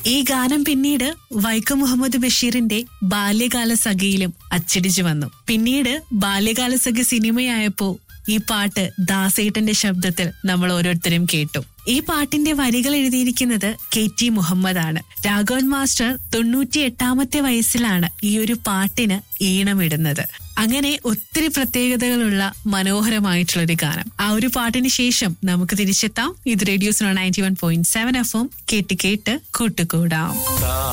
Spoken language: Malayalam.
ഈ ഗാനം പിന്നീട് വൈക്കം മുഹമ്മദ് ബഷീറിന്റെ ബാല്യകാല സഖിയിലും അച്ചടിച്ചു വന്നു പിന്നീട് ബാല്യകാല സഖി സിനിമയായപ്പോ ഈ പാട്ട് ദാസേട്ടന്റെ ശബ്ദത്തിൽ നമ്മൾ ഓരോരുത്തരും കേട്ടു ഈ പാട്ടിന്റെ വരികൾ എഴുതിയിരിക്കുന്നത് കെ ടി മുഹമ്മദ് ആണ് രാഘവൻ മാസ്റ്റർ തൊണ്ണൂറ്റി എട്ടാമത്തെ വയസ്സിലാണ് ഈ ഒരു പാട്ടിന് ഈണമിടുന്നത് അങ്ങനെ ഒത്തിരി പ്രത്യേകതകളുള്ള മനോഹരമായിട്ടുള്ള ഒരു ഗാനം ആ ഒരു പാട്ടിന് ശേഷം നമുക്ക് തിരിച്ചെത്താം ഇത് radios ninety one point seven F M കേട്ട് കേട്ട് കൂട്ടുകൂടാം